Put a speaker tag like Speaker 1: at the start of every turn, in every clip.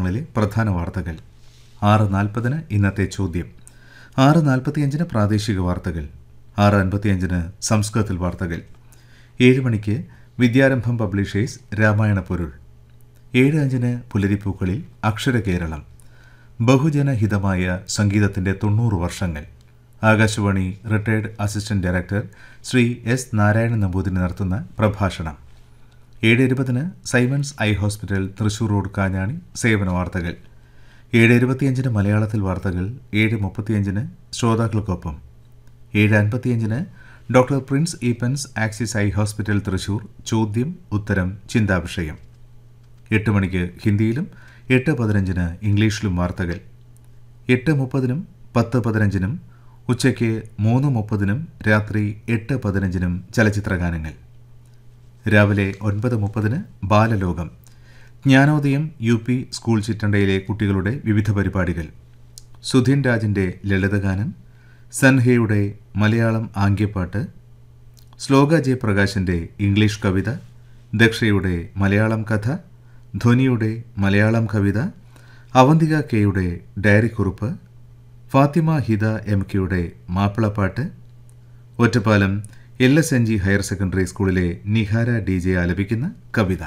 Speaker 1: മാധ്യമങ്ങളിലെ പ്രധാന വാർത്തകൾ ആറ് നാൽപ്പതിന് ഇന്നത്തെ ചോദ്യം ആറ് നാൽപ്പത്തിയഞ്ചിന് പ്രാദേശിക വാർത്തകൾ ആറ് അൻപത്തിയഞ്ചിന് സംസ്കൃതത്തിൽ വാർത്തകൾ ഏഴ് മണിക്ക് വിദ്യാരംഭം പബ്ലിഷേഴ്സ് രാമായണ പൊരുൾ ഏഴ് അഞ്ചിന് പുലരിപ്പൂക്കളിൽ അക്ഷര കേരളം ബഹുജനഹിതമായ സംഗീതത്തിന്റെ തൊണ്ണൂറ് വർഷങ്ങൾ Akashvani retired assistant director Shri S Narayanan Namboothiri നടത്തുന്ന പ്രഭാഷണം ഏഴ് ഇരുപതിന് Simon's eye hospital Thrissur road Kanjani സേവന വാർത്തകൾ ഏഴ് ഇരുപത്തിയഞ്ചിന് മലയാളത്തിൽ വാർത്തകൾ ഏഴ് മുപ്പത്തിയഞ്ചിന് ശ്രോതാക്കൾക്കൊപ്പം ഏഴ് അൻപത്തിയഞ്ചിന് doctor Prince Eapen's Axis eye hospital Thrissur ചോദ്യം ഉത്തരം ചിന്താവിഷയം എട്ട് മണിക്ക് ഹിന്ദിയിലും എട്ട് പതിനഞ്ചിന് ഇംഗ്ലീഷിലും വാർത്തകൾ എട്ട് മുപ്പതിനും പത്ത് പതിനഞ്ചിനും ഉച്ചയ്ക്ക് മൂന്ന് മുപ്പതിനും രാത്രി എട്ട് പതിനഞ്ചിനും ചലച്ചിത്രഗാനങ്ങൾ രാവിലെ ഒൻപത് മുപ്പതിന് ബാലലോകം ജ്ഞാനോദയം യു പി സ്കൂൾ ചിറ്റണ്ടയിലെ കുട്ടികളുടെ വിവിധ പരിപാടികൾ സുധീൻ രാജിൻ്റെ ലളിതഗാനം സൻഹയുടെ മലയാളം ആംഗ്യപ്പാട്ട് ശ്ലോക ജെ പ്രകാശിൻ്റെ ഇംഗ്ലീഷ് കവിത ദക്ഷയുടെ മലയാളം കഥ ധ്വനിയുടെ മലയാളം കവിത അവന്തിക കെയുടെ ഡയറിക്കുറിപ്പ് ഫാത്തിമ ഹിദ എം കെയുടെ മാപ്പിളപ്പാട്ട് Ottapalam L S N G higher secondary സ്കൂളിലെ നിഹാര ഡി ജെ ആലപിക്കുന്ന കവിത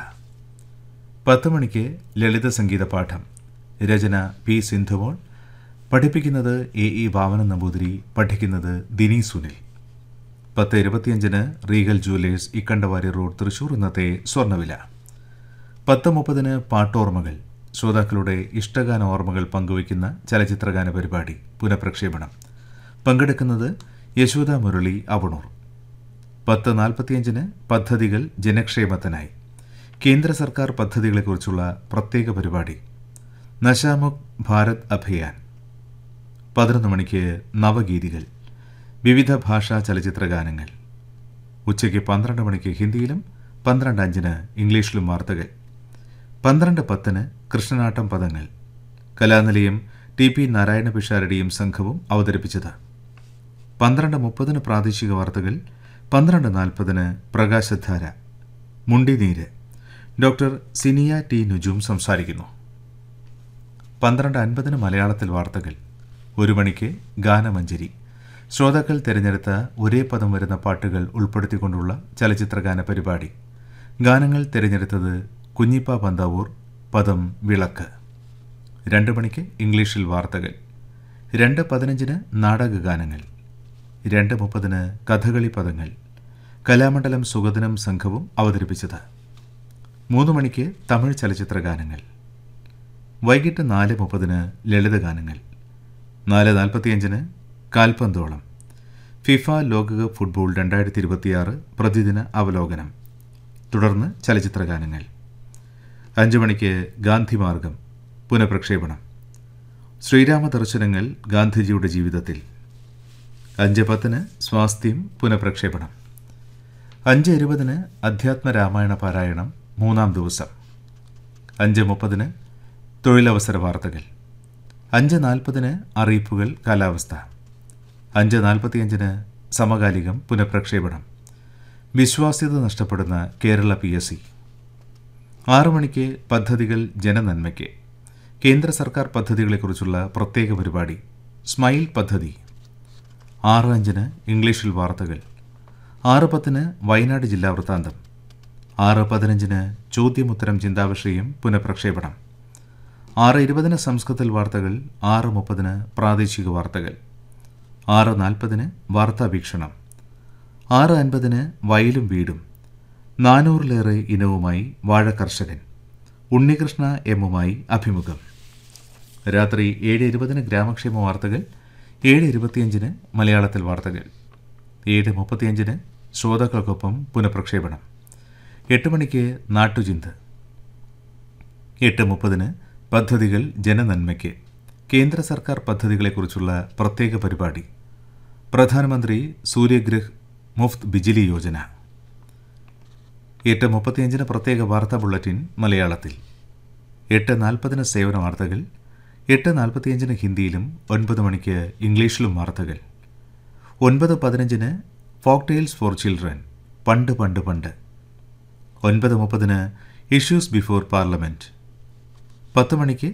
Speaker 1: പത്ത് മണിക്ക് ലളിത സംഗീത പാഠം രചന പി സിന്ധുമോൾ പഠിപ്പിക്കുന്നത് എ ഇ ഭാവന നമ്പൂതിരി പഠിക്കുന്നത് ദിനി സുനിൽ പത്ത് ഇരുപത്തിയഞ്ചിന് Regal jewellers Ikkandavari road Thrissur ഇന്നത്തെ സ്വർണ്ണവില പത്ത് മുപ്പതിന് പാട്ടോർമ്മകൾ ശ്രോതാക്കളുടെ ഇഷ്ടഗാന ഓർമ്മകൾ പങ്കുവയ്ക്കുന്ന ചലച്ചിത്രഗാന പരിപാടി പുനഃപ്രക്ഷേപണം പങ്കെടുക്കുന്നത് യശോദ മുരളി അവണൂർ പത്ത് നാൽപ്പത്തിയഞ്ചിന് പദ്ധതികൾ ജനക്ഷേമത്തിനായി കേന്ദ്ര സർക്കാർ പദ്ധതികളെക്കുറിച്ചുള്ള പ്രത്യേക പരിപാടി നശാമുക് ഭാരത് അഭിയാൻ പതിനൊന്ന് മണിക്ക് നവഗീതികൾ വിവിധ ഭാഷാ ചലച്ചിത്ര ഗാനങ്ങൾ ഉച്ചയ്ക്ക് പന്ത്രണ്ട് മണിക്ക് ഹിന്ദിയിലും പന്ത്രണ്ട് അഞ്ചിന് ഇംഗ്ലീഷിലും വാർത്തകൾ പന്ത്രണ്ട് പത്തിന് കൃഷ്ണനാട്ടം പദങ്ങൾ കലാനിലയം ടി പി നാരായണ പിഷാരടിയും സംഘവും അവതരിപ്പിച്ചത് പന്ത്രണ്ട് മുപ്പതിന് പ്രാദേശിക വാർത്തകൾ പന്ത്രണ്ട് നാൽപ്പതിന് പ്രകാശധാര മുണ്ടിനീര് ഡോക്ടർ സിനിയ ടി നുജും സംസാരിക്കുന്നു പന്ത്രണ്ട് അൻപതിന് മലയാളത്തിൽ വാർത്തകൾ ഒരു മണിക്ക് ഗാനമഞ്ജരി ശ്രോതാക്കൾ തിരഞ്ഞെടുത്ത ഒരേ പദം വരുന്ന പാട്ടുകൾ ഉൾപ്പെടുത്തിക്കൊണ്ടുള്ള ചലച്ചിത്രഗാന പരിപാടി ഗാനങ്ങൾ തിരഞ്ഞെടുത്തത് കുഞ്ഞിപ്പ പന്താവൂർ പദം വിളക്ക് രണ്ട് മണിക്ക് ഇംഗ്ലീഷിൽ വാർത്തകൾ രണ്ട് പതിനഞ്ചിന് നാടകഗാനങ്ങൾ രണ്ട് മുപ്പതിന് കഥകളി പദങ്ങൾ കലാമണ്ഡലം സുഗതനം സംഘവും അവതരിപ്പിച്ചത് മൂന്ന് മണിക്ക് തമിഴ് ചലച്ചിത്ര ഗാനങ്ങൾ വൈകിട്ട് നാല് മുപ്പതിന് ലളിതഗാനങ്ങൾ നാല് നാൽപ്പത്തിയഞ്ചിന് കാൽപന്തോളം ഫിഫ ലോകകപ്പ് ഫുട്ബോൾ രണ്ടായിരത്തി ഇരുപത്തിയാറ് പ്രതിദിന അവലോകനം തുടർന്ന് ചലച്ചിത്രഗാനങ്ങൾ അഞ്ച് മണിക്ക് ഗാന്ധിമാർഗം പുനഃപ്രക്ഷേപണം ശ്രീരാമ ദർശനങ്ങൾ ഗാന്ധിജിയുടെ ജീവിതത്തിൽ അഞ്ച് പത്തിന് സ്വാസ്ഥ്യം പുനഃപ്രക്ഷേപണം അഞ്ച് ഇരുപതിന് അധ്യാത്മ രാമായണ പാരായണം മൂന്നാം ദിവസം അഞ്ച് മുപ്പതിന് തൊഴിലവസര വാർത്തകൾ അഞ്ച് നാൽപ്പതിന് അറിയിപ്പുകൾ കാലാവസ്ഥ അഞ്ച് നാൽപ്പത്തിയഞ്ചിന് സമകാലികം പുനഃപ്രക്ഷേപണം വിശ്വാസ്യത നഷ്ടപ്പെടുന്ന കേരള പി എസ് സി ആറു മണിക്ക് പദ്ധതികൾ ജനനന്മയ്ക്ക് കേന്ദ്ര സർക്കാർ പദ്ധതികളെക്കുറിച്ചുള്ള പ്രത്യേക പരിപാടി സ്മൈൽ പദ്ധതി ആറ് അഞ്ചിന് ഇംഗ്ലീഷിൽ വാർത്തകൾ ആറ് പത്തിന് വയനാട് ജില്ലാ വൃത്താന്തം ആറ് പതിനഞ്ചിന് ചോദ്യമുത്തരം ചിന്താവിഷയം പുനഃപ്രക്ഷേപണം ആറ് ഇരുപതിന് സംസ്കൃതത്തിൽ വാർത്തകൾ ആറ് മുപ്പതിന് പ്രാദേശിക വാർത്തകൾ ആറ് നാൽപ്പതിന് വാർത്താ വീക്ഷണം ആറ് അൻപതിന് വയലും വീടും നാനൂറിലേറെ ഇനവുമായി വാഴ കർഷകൻ ഉണ്ണികൃഷ്ണ എമ്മുമായി അഭിമുഖം രാത്രി ഏഴ് ഇരുപതിന് ഗ്രാമക്ഷേമ വാർത്തകൾ ഏഴ് ഇരുപത്തിയഞ്ചിന് മലയാളത്തിൽ വാർത്തകൾ ഏഴ് മുപ്പത്തിയഞ്ചിന് ശ്രോതാക്കൾക്കൊപ്പം പുനഃപ്രക്ഷേപണം എട്ട് മണിക്ക് നാട്ടുചിന്ത എട്ട് മുപ്പതിന് പദ്ധതികൾ ജനനന്മയ്ക്ക് കേന്ദ്ര സർക്കാർ പദ്ധതികളെക്കുറിച്ചുള്ള പ്രത്യേക പരിപാടി പ്രധാനമന്ത്രി സൂര്യഗ്രഹ് മുഫ്ത് ബിജിലി യോജന എട്ട് മുപ്പത്തിയഞ്ചിന് പ്രത്യേക വാർത്താ ബുള്ളറ്റിൻ മലയാളത്തിൽ എട്ട് നാൽപ്പതിന് സേവന വാർത്തകൾ എട്ട് നാൽപ്പത്തിയഞ്ചിന് ഹിന്ദിയിലും ഒൻപത് മണിക്ക് ഇംഗ്ലീഷിലും വാർത്തകൾ ഒൻപത് പതിനഞ്ചിന് ഫോക്ക് ടെയിൽസ് ഫോർ ചിൽഡ്രൻ പണ്ട് പണ്ട് പണ്ട് ഒൻപത് മുപ്പതിന് ഇഷ്യൂസ് ബിഫോർ പാർലമെൻറ്റ് പത്ത് മണിക്ക്